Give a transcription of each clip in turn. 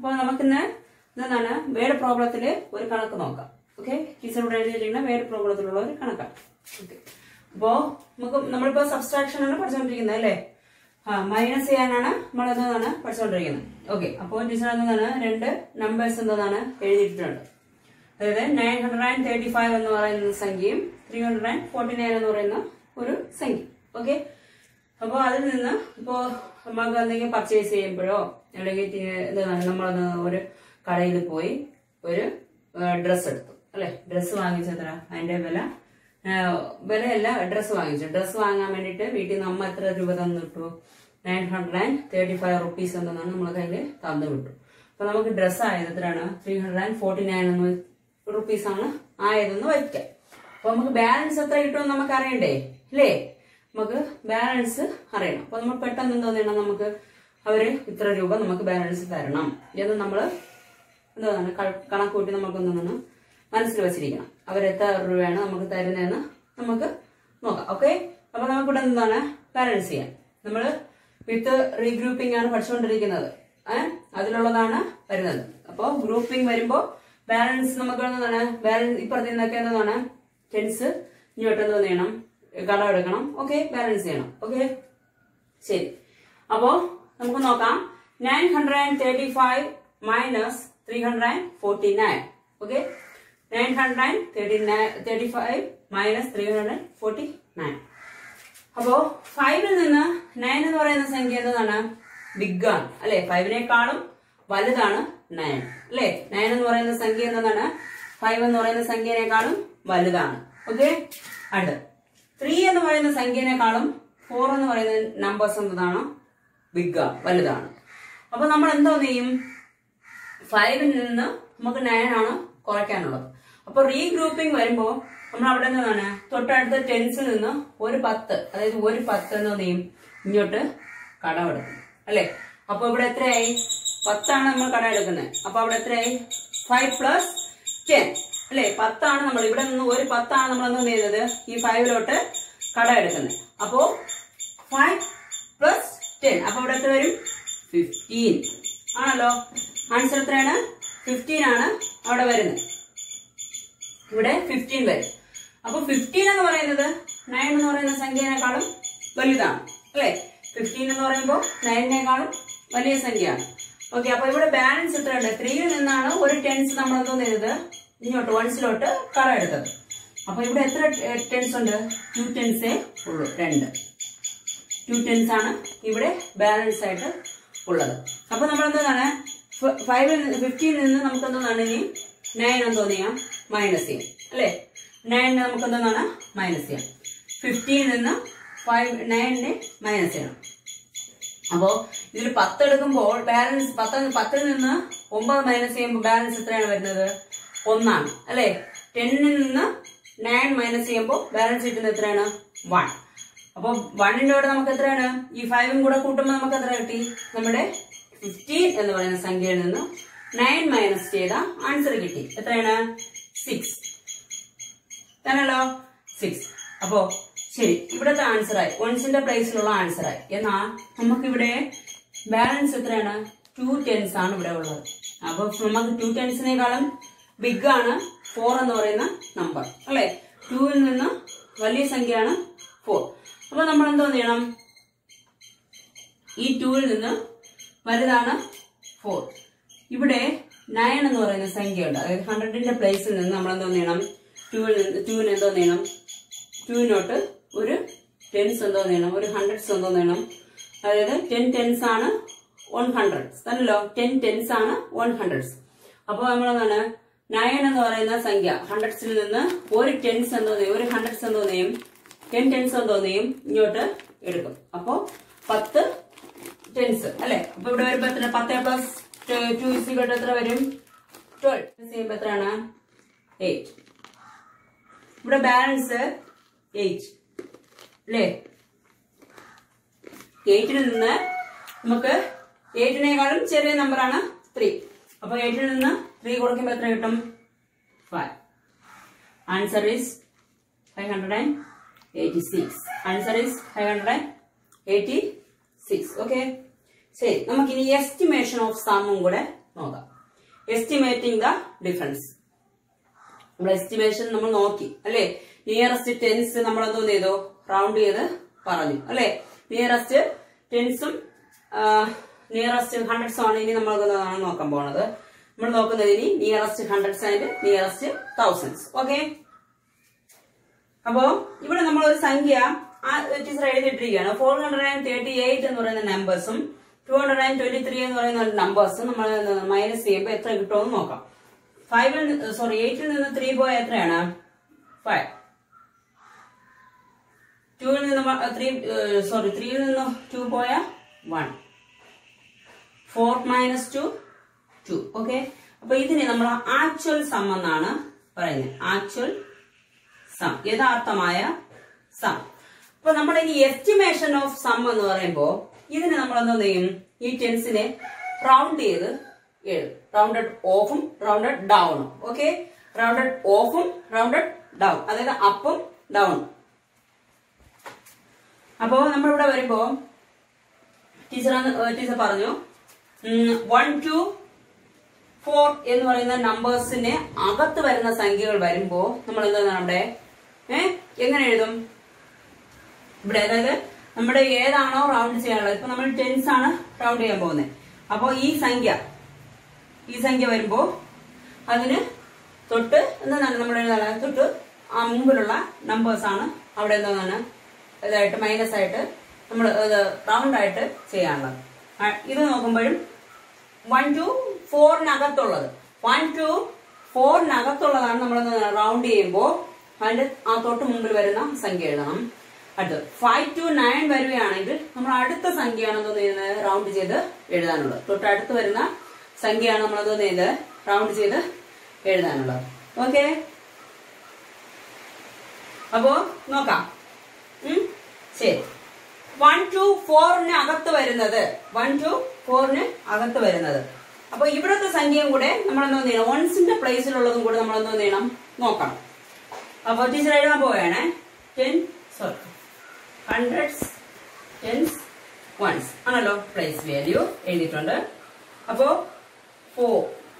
അപ്പോൾ നമുക്കിന്ന് എന്താണ് വേഡ് പ്രോബ്ലത്തില് ഒരു കണക്ക് നോക്കാം ഓക്കെ ടീച്ചർ ഇവിടെ എഴുതിയിരിക്കുന്ന വേഡ് പ്രോബ്ലത്തിലുള്ള ഒരു കണക്കാണ് ഓക്കെ അപ്പോ നമുക്ക് നമ്മളിപ്പോ സബ്സ്ട്രാക്ഷൻ ആണ് പഠിച്ചുകൊണ്ടിരിക്കുന്നത് അല്ലേ ആ മൈനസ് ചെയ്യാനാണ് നമ്മൾ എന്താണ് പഠിച്ചുകൊണ്ടിരിക്കുന്നത് ഓക്കെ അപ്പോൾ ടീച്ചർ എന്താണ് രണ്ട് നമ്പേഴ്സ് എന്താണ് എഴുതിയിട്ടുണ്ട് അതായത് nine hundred and thirty five എന്ന് പറയുന്ന സംഖ്യയും three hundred and forty nine എന്ന് പറയുന്ന ഒരു സംഖ്യ ഓക്കെ അപ്പോൾ അതിൽ നിന്ന് ഇപ്പോൾ നമുക്ക് എന്തെങ്കിലും പർച്ചേസ് ചെയ്യുമ്പോഴോ അല്ലെങ്കിൽ ടി- എന്താണ് നമ്മളത് ഒരു കടയിൽ പോയി ഒരു ഡ്രസ്സ് എടുത്തു അല്ലെ ഡ്രസ്സ് വാങ്ങിച്ചത്ര അതിന്റെ വില ആ, വിലയല്ല ഡ്രസ്സ് വാങ്ങിച്ചു ഡ്രസ്സ് വാങ്ങാൻ വേണ്ടിയിട്ട് വീട്ടിൽ നിന്ന് അമ്മ എത്ര രൂപ തന്നിട്ടു nine hundred and thirty five rupees എന്നാണ് നമ്മളെ കയ്യിൽ തന്നു വിട്ടു അപ്പൊ നമുക്ക് ഡ്രസ്സ് ആയത് എത്രയാണ് three hundred and forty nine എന്ന് റുപ്പീസ് ആണ് ആയതെന്ന് വയ്ക്കാം അപ്പൊ നമുക്ക് ബാലൻസ് എത്ര കിട്ടുമെന്ന് നമുക്ക് അറിയണ്ടേ അല്ലേ നമുക്ക് ബാലൻസ് അറിയണം അപ്പൊ നമ്മൾ പെട്ടെന്ന് എന്തോ ചെയ്യണം നമുക്ക് അവര് ഇത്ര രൂപ നമുക്ക് ബാലൻസ് തരണം എന്ന് നമ്മള് എന്താണ് കണക്ക് കൂട്ടി നമുക്കൊന്നും മനസ്സിൽ വെച്ചിരിക്കണം അവർ എത്ര രൂപയാണ് നമുക്ക് തരുന്നതെന്ന് നമുക്ക് നോക്കാം ഓക്കെ അപ്പൊ നമുക്കിവിടെ എന്താണ് ബാലൻസ് ചെയ്യാം നമ്മള് വിത്ത് റീഗ്രൂപ്പിംഗ് ആണ് പഠിച്ചുകൊണ്ടിരിക്കുന്നത് ഏഹ് അതിലുള്ളതാണ് വരുന്നത് അപ്പോ ഗ്രൂപ്പിംഗ് വരുമ്പോ ബാലൻസ് നമുക്ക് എന്താണ് ബാലൻസ് ഇപ്പുറത്ത് നിന്നൊക്കെ എന്താണ് ടെൻസ് ഇങ്ങോട്ട് എന്ത് ചെയ്യണം കടം എടുക്കണം ഓക്കെ ബാലൻസ് ചെയ്യണം ഓക്കെ ശരി അപ്പോ നമുക്ക് നോക്കാം nine hundred and thirty five minus three hundred and forty nine okay nine hundred and thirty nine thirty five minus three hundred and forty nine അപ്പോ ഫൈവിൽ നിന്ന് നയൻ എന്ന് പറയുന്ന സംഖ്യ എന്താണ് ബിഗ് ആണ് അല്ലെ ഫൈവിനേക്കാളും വലുതാണ് നയൻ അല്ലെ നയൻ എന്ന് പറയുന്ന സംഖ്യ എന്താണ് ഫൈവ് എന്ന് പറയുന്ന സംഖ്യനേക്കാളും വലുതാണ് ഓക്കെ അടുത്ത് ത്രീ എന്ന് പറയുന്ന സംഖ്യനേക്കാളും ഫോർ എന്ന് പറയുന്ന നമ്പേഴ്സ് എന്താണ് ബിഗ് വലുതാണ് അപ്പൊ നമ്മൾ എന്തോ ചെയ്യും ഫൈവിൽ നിന്ന് നമുക്ക് നയൻ ആണ് കുറയ്ക്കാനുള്ളത് അപ്പൊ റീഗ്രൂപ്പിംഗ് വരുമ്പോ നമ്മൾ അവിടെ നിന്നാണ് തൊട്ടടുത്ത ടെൻസിൽ നിന്ന് ഒരു പത്ത് അതായത് ഒരു പത്ത് എന്ന് ചെയ്യും ഇങ്ങോട്ട് കടമെടുക്കും അല്ലെ അപ്പൊ ഇവിടെ എത്രയായി പത്താണ് നമ്മൾ കട എടുക്കുന്നത് അപ്പൊ അവിടെ എത്രയായി ഫൈവ് പ്ലസ് ടെൻ അല്ലെ പത്താണ് നമ്മൾ ഇവിടെ നിന്ന് ഒരു പത്താണ് നമ്മൾ എന്ത് ചെയ്യുന്നത് ഈ ഫൈവിലോട്ട് കട എടുക്കുന്നത് അപ്പോ ഫൈവ് പ്ലസ് ടെൻ അപ്പൊ ഇവിടെ എത്ര വരും ഫിഫ്റ്റീൻ ആണല്ലോ ആൻസർ എത്രയാണ് ഫിഫ്റ്റീൻ ആണ് അവിടെ വരുന്നത് ഇവിടെ ഫിഫ്റ്റീൻ വരും അപ്പൊ ഫിഫ്റ്റീൻ എന്ന് പറയുന്നത് നയൻ എന്ന് പറയുന്ന സംഖ്യനേക്കാളും വലുതാണ് അല്ലെ ഫിഫ്റ്റീൻ എന്ന് പറയുമ്പോൾ നയനിനേക്കാളും വലിയ സംഖ്യയാണ് ഓക്കെ അപ്പൊ ഇവിടെ ബാലൻസ് എത്രയുണ്ട് ത്രീയിൽ നിന്നാണ് ഒരു ടെൻസ് നമ്മൾ എന്തോ ചെയ്തത് ഇങ്ങോട്ട് വൺസിലോട്ട് കട എടുത്തത് അപ്പൊ ഇവിടെ എത്ര ടെൻസ് ഉണ്ട് ടു ടെൻസേ ഉള്ളൂ രണ്ട് ടു ടെൻസ് ആണ് ഇവിടെ ബാലൻസ് ആയിട്ട് ഉള്ളത് അപ്പൊ നമ്മൾ എന്താണ് ഫൈവിൽ ഫിഫ്റ്റീനിൽ നിന്ന് നമുക്ക് എന്താണ് ഇനി നയൻ എന്തോ ചെയ്യാം മൈനസ് ചെയ്യാം അല്ലെ നയനിനെ നമുക്ക് എന്താണ് മൈനസ് ചെയ്യാം ഫിഫ്റ്റീനിൽ നിന്ന് ഫൈവ് നയനിനെ മൈനസ് ചെയ്യണം അപ്പോ ഇതിൽ പത്ത് എടുക്കുമ്പോൾ ബാലൻസ് പത്ത് പത്തിൽ നിന്ന് ഒമ്പത് മൈനസ് ചെയ്യുമ്പോൾ ബാലൻസ് എത്രയാണ് വരുന്നത് ഒന്നാണ് അല്ലെ ടെന്നിൽ നിന്ന് നയൻ മൈനസ് ചെയ്യുമ്പോൾ ബാലൻസ് കിട്ടുന്നത് എത്രയാണ് വൺ അപ്പൊ വണ്ണിന്റെ കൂടെ നമുക്ക് എത്രയാണ് ഈ ഫൈവും കൂടെ കൂട്ടുമ്പോൾ നമുക്ക് എത്ര കിട്ടി നമ്മുടെ ഫിഫ്റ്റീൻ എന്ന് പറയുന്ന സംഖ്യയിൽ നിന്ന് നയൻ മൈനസ് ചെയ്ത ആൻസർ കിട്ടി എത്രയാണ് സിക്സ് താണല്ലോ സിക്സ് അപ്പോ ശരി ഇവിടത്തെ ആൻസർ ആയി വൺസിന്റെ പ്ലേസിലുള്ള ആൻസർ ആയി എന്നാൽ നമുക്കിവിടെ ബാലൻസ് എത്രയാണ് ടു ടെൻസ് ആണ് ഇവിടെ ഉള്ളത് അപ്പൊ നമുക്ക് ടു ടെൻസിനേക്കാളും ബിഗ് ആണ് ഫോർ എന്ന് പറയുന്ന നമ്പർ അല്ലെ ടുവിൽ നിന്ന് വലിയ സംഖ്യയാണ് ഫോർ അപ്പൊ നമ്മൾ എന്തോ ചെയ്യണം ഈ ടുവിൽ നിന്ന് വലുതാണ് ഫോർ ഇവിടെ നയൻ എന്ന് പറയുന്ന സംഖ്യയുണ്ട് അതായത് ഹൺഡ്രഡിന്റെ പ്ലേസിൽ നിന്ന് നമ്മൾ എന്തോ ചെയ്യണം ടുവിൽ നിന്ന് ടുവിന് എന്തോ ചെയ്യണം ടുവിനോട്ട് ഒരു ടെൻസ് എന്തോ ചെയ്യണം ഒരു ഹൺഡ്രഡ്സ് എന്തോ ചെയ്യണം അതായത് ടെൻ ടെൻസ് ആണ് വൺ ഹൺഡ്രഡ്സ് തന്നല്ലോ ടെൻ ടെൻസ് ആണ് വൺ ഹൺഡ്രഡ്സ് അപ്പോൾ നമ്മൾ എന്താണ് നയൻ എന്ന് പറയുന്ന സംഖ്യ ഹൺഡ്രഡ്സിൽ നിന്ന് ഒരു ടെൻസ് എന്തോ ചെയ്യും ഒരു ഹൺഡ്രഡ്സ് എന്തോ ചെയ്യും ടെൻ ടെൻസ് എന്തോ ചെയ്യും ഇങ്ങോട്ട് എടുക്കും അപ്പോ പത്ത് ടെൻസ് അല്ലെ അപ്പൊ ഇവിടെ വരുമ്പോ എത്ര പത്ത് പ്ലസ് ടു ഇസിക്കോട്ട് എത്ര വരും ട്വൽവ് ചെയ്യുമ്പോ എത്രയാണ് എയ്റ്റ് ഇവിടെ ബാലൻസ് എയ്റ്റ് അല്ലേ എയ്റ്റിൽ നിന്ന് നമുക്ക് എയ്റ്റിനേക്കാളും ചെറിയ നമ്പറാണ് ത്രീ അപ്പൊ എയ്റ്റിൽ നിന്ന് ത്രീ കൊടുക്കുമ്പോൾ എത്ര കിട്ടും five answer is five hundred and eighty six answer is five hundred and eighty six okay ശരി നമുക്കിനി എസ്റ്റിമേഷൻ ഓഫ് സമ്മും കൂടെ നോക്കാം എസ്റ്റിമേറ്റിംഗ് ദ ഡിഫറൻസ് നമ്മൾ എസ്റ്റിമേഷൻ നമ്മൾ നോക്കി അല്ലെ നിയറസ്റ്റ് ടെൻസ് നമ്മൾ എന്തോന്ന് ചെയ്തു റൗണ്ട് ചെയ്ത് പറഞ്ഞു അല്ലെ നിയറസ്റ്റ് ടെൻസും നിയറസ്റ്റ് ഹൺഡ്രഡ്സും ആണ് ഇനി നമ്മൾ എന്താണ് നോക്കാൻ പോണത് നമ്മൾ നോക്കുന്നത് ഇനി nearest hundreds and nearest thousands okay അപ്പോ ഇവിടെ നമ്മൾ ഒരു സംഖ്യ ടീച്ചർ എഴുതിയിട്ടിരിക്കുകയാണ് four hundred and thirty eight എന്ന് പറയുന്ന നമ്പേഴ്സും two hundred and twenty three എന്ന് പറയുന്ന നമ്പേഴ്സും നമ്മൾ മൈനസ് ചെയ്യുമ്പോൾ എത്ര കിട്ടുമെന്ന് നോക്കാം ഫൈവിൽ സോറി എയ്റ്റിൽ നിന്ന് ത്രീ പോയ എത്രയാണ് ഫൈവ് ടുവിൽ നിന്ന് ത്രീ സോറി ത്രീയിൽ നിന്ന് ടു പോയ one four minus two two okay അപ്പൊ ഇതിനെ നമ്മൾ ആക്ച്വൽ സം എന്നാണ് പറയുന്നത് ആക്ച്വൽ സം യഥാർത്ഥമായ സം അപ്പൊ നമ്മുടെ ഈ എസ്റ്റിമേഷൻ ഓഫ് സം എന്ന് പറയുമ്പോ ഇതിന് നമ്മൾ എന്താ ചെയ്യും ഈ ടെൻസിനെ റൗണ്ട് ചെയ്ത് എഴുതും റൗണ്ടഡ് ഓഫും റൗണ്ടഡ് ഡൗണും ഓക്കെ റൗണ്ടഡ് ഓഫും റൗണ്ടഡ് ഡൗൺ അതായത് അപ്പും ഡൗണും അപ്പോ നമ്മളിവിടെ വരുമ്പോ ടീച്ചർ ടീച്ചർ പറഞ്ഞു വൺ ടു ഫോർ എന്ന് പറയുന്ന നമ്പേഴ്സിന് അകത്ത് വരുന്ന സംഖ്യകൾ വരുമ്പോ നമ്മൾ എന്താണ് നമ്മുടെ ഏ എങ്ങനെ എഴുതും ഇവിടെ അതായത് നമ്മുടെ ഏതാണോ റൗണ്ട് ചെയ്യാനുള്ളത് ഇപ്പൊ നമ്മൾ ടെൻസ് ആണ് റൗണ്ട് ചെയ്യാൻ പോകുന്നത് അപ്പോ ഈ സംഖ്യ ഈ സംഖ്യ വരുമ്പോ അതിന് തൊട്ട് എന്താണ് നമ്മൾ എഴുതാൻ തൊട്ട് ആ മുമ്പിലുള്ള നമ്പേഴ്സ് ആണ് അവിടെ എന്താണ് ഇതായിട്ട് മൈനസ് ആയിട്ട് നമ്മൾ റൗണ്ട് ആയിട്ട് ചെയ്യാനുള്ളത് ആ, ഇത് നോക്കുമ്പോഴും വൺ ടു ഫോറിനകത്തുള്ളത് വൺ ടു ഫോറിനകത്തുള്ളതാണ് നമ്മൾ റൗണ്ട് ചെയ്യുമ്പോൾ അതിന്റെ ആ തൊട്ട് മുമ്പിൽ വരുന്ന സംഖ്യ എഴുതണം അടുത്ത് ഫൈവ് ടു നയൻ വരികയാണെങ്കിൽ നമ്മൾ അടുത്ത സംഖ്യയാണ് എന്തോ ചെയ്യുന്നത് റൗണ്ട് ചെയ്ത് എഴുതാനുള്ളത് തൊട്ട് അടുത്ത് വരുന്ന സംഖ്യയാണ് നമ്മൾ എന്തോ ചെയ്ത് റൗണ്ട് ചെയ്ത് എഴുതാനുള്ളത് ഓക്കെ അപ്പോ നോക്കാം ഉം? ശരി വൺ ടു ഫോറിന് അകത്ത് വരുന്നത് വൺ ടു ഫോറിന് അകത്ത് വരുന്നത് അപ്പൊ ഇവിടത്തെ സംഖ്യയും കൂടെ നമ്മൾ എന്തോ ചെയ്യണം വൺസിന്റെ പ്ലേസിലുള്ളതും കൂടെ നമ്മൾ എന്തോ ചെയ്യണം നോക്കണം അപ്പൊ ടീച്ചർ എഴുതാൻ പോവുകയാണേ ten sorry hundreds tens ones ആണല്ലോ പ്ലേസ് വാല്യൂ എഴുതിയിട്ടുണ്ട് അപ്പോ ഫോർ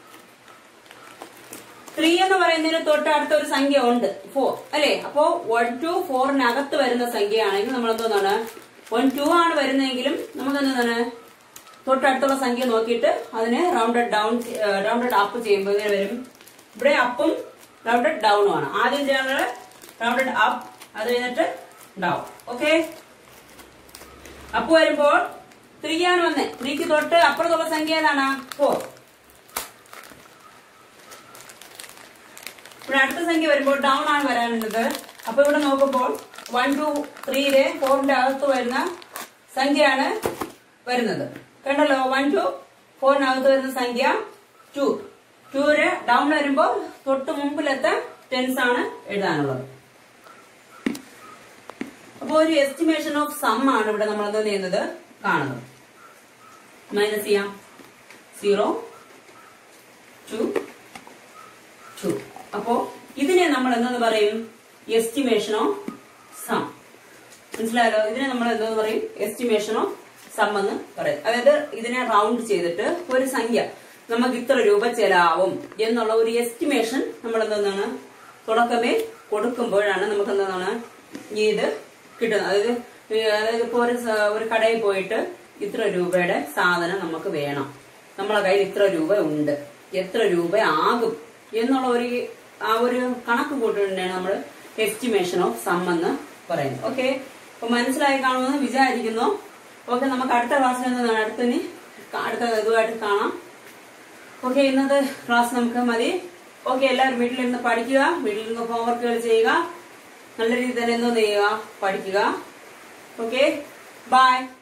ത്രീ എന്ന് പറയുന്നതിന് തൊട്ട് അടുത്ത ഒരു സംഖ്യ ഉണ്ട് ഫോർ അല്ലെ അപ്പോ വൺ ടു ഫോറിനകത്ത് വരുന്ന സംഖ്യയാണെങ്കിൽ നമ്മൾ എന്തോന്നാണ് വൺ ടു ആണ് വരുന്നതെങ്കിലും നമുക്ക് എന്താണ് തൊട്ടടുത്തുള്ള സംഖ്യ നോക്കിയിട്ട് അതിനെ റൗണ്ടഡ് ഡൗൺ റൗണ്ടഡ് അപ്പ് ചെയ്യുമ്പോൾ ഇങ്ങനെ വരും ഇവിടെ അപ്പും റൗണ്ടഡ് ഡൗണും ആണ് ആദ്യം ചെയ്യാനുള്ളത് റൗണ്ടഡ് അപ്പ് അത് കഴിഞ്ഞിട്ട് ഡൗൺ ഓക്കെ അപ്പ് വരുമ്പോൾ ത്രീ ആണ് വന്നത് ത്രീക്ക് തൊട്ട് അപ്പുറത്തുള്ള സംഖ്യ ഏതാണ് ഫോർ ഇവിടെ അടുത്ത സംഖ്യ വരുമ്പോൾ ഡൗൺ ആണ് വരാനുള്ളത് അപ്പൊ ഇവിടെ നോക്കുമ്പോൾ വൺ ടു ത്രീയിലെ ഫോറിന്റെ അകത്ത് വരുന്ന സംഖ്യയാണ് വരുന്നത് കണ്ടല്ലോ വൺ ടു ഫോറിനകത്ത് വരുന്ന സംഖ്യ ടു ടൂര് ഡൗൺ വരുമ്പോൾ തൊട്ട് മുമ്പിലത്തെ ടെൻസ് ആണ് എഴുതാനുള്ളത് അപ്പൊ ഒരു എസ്റ്റിമേഷൻ ഓഫ് സം ആണ് ഇവിടെ നമ്മൾ എന്താ ചെയ്യുന്നത് കാണുന്നത് മൈനസ് ചെയ്യാം സീറോ ടു ടു അപ്പോ ഇതിനെ നമ്മൾ എന്തെന്ന് പറയും എസ്റ്റിമേഷൻ ഓഫ് സം മനസ്സിലായല്ലോ ഇതിനെ നമ്മൾ എന്തെന്ന് പറയും എസ്റ്റിമേഷൻ ഓഫ് സം എന്ന് പറയും അതായത് ഇതിനെ റൗണ്ട് ചെയ്തിട്ട് ഒരു സംഖ്യ നമുക്ക് ഇത്ര രൂപ ചെലാവും എന്നുള്ള ഒരു എസ്റ്റിമേഷൻ നമ്മൾ എന്താണ് തുടക്കമേ കൊടുക്കുമ്പോഴാണ് നമുക്ക് എന്താണ് ഈ ഇത് കിട്ടുന്നത് അതായത് ഈ അതായത് ഇപ്പൊ ഒരു സ- ഒരു കടയിൽ പോയിട്ട് ഇത്ര രൂപയുടെ സാധനം നമുക്ക് വേണം നമ്മളെ കയ്യിൽ ഇത്ര രൂപ ഉണ്ട് എത്ര രൂപ ആകും എന്നുള്ള ഒരു ആ ഒരു കണക്ക് കൂട്ടുകൊണ്ടാണ് നമ്മൾ എസ്റ്റിമേഷൻ ഓഫ് സം എന്ന് പറയുന്നത് ഓക്കെ അപ്പൊ മനസ്സിലായി കാണുമെന്ന് വിചാരിക്കുന്നു ഓക്കെ നമുക്ക് അടുത്ത ക്ലാസ്സിൽ എന്താണ് അടുത്തനി അടുത്ത ഇതുമായിട്ട് കാണാം ഓക്കെ ഇന്നത്തെ ക്ലാസ് നമുക്ക് മതി ഓക്കെ എല്ലാവരും വീട്ടിലിരുന്ന് പഠിക്കുക വീട്ടിലിരുന്ന് ഹോംവർക്കുകൾ ചെയ്യുക നല്ല രീതിയിൽ തന്നെ എന്തോ ചെയ്യുക പഠിക്കുക ഓക്കെ ബൈ